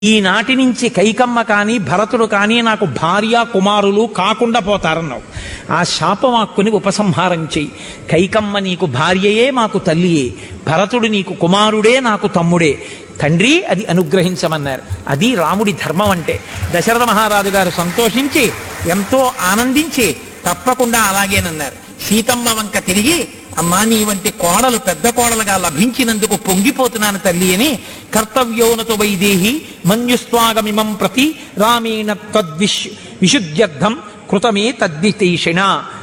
ఈనాటి నుంచి కైకమ్మ కానీ భరతుడు కానీ నాకు భార్య కుమారులు కాకుండా పోతారన్నావు ఆ శాపవాక్కుని ఉపసంహారం చెయ్యి కైకమ్మ నీకు భార్యయే మాకు తల్లియే భరతుడు నీకు కుమారుడే నాకు తమ్ముడే తండ్రి అది అనుగ్రహించమన్నారు అది రాముడి ధర్మం అంటే దశరథ మహారాజు గారు సంతోషించి ఎంతో ఆనందించి తప్పకుండా అలాగేనన్నారు సీతమ్మ వంక తిరిగి అమ్మా నీ వంటి కోడలు పెద్ద కోడలుగా లభించినందుకు పొంగిపోతున్నాను తల్లి అని కర్తవ్యోనతో వైదేహి మన్యుస్వాగమిమం ప్రతి రామేణ తద్విష్ విశుద్ధ్యర్థం కృతమే తద్వితేషిణ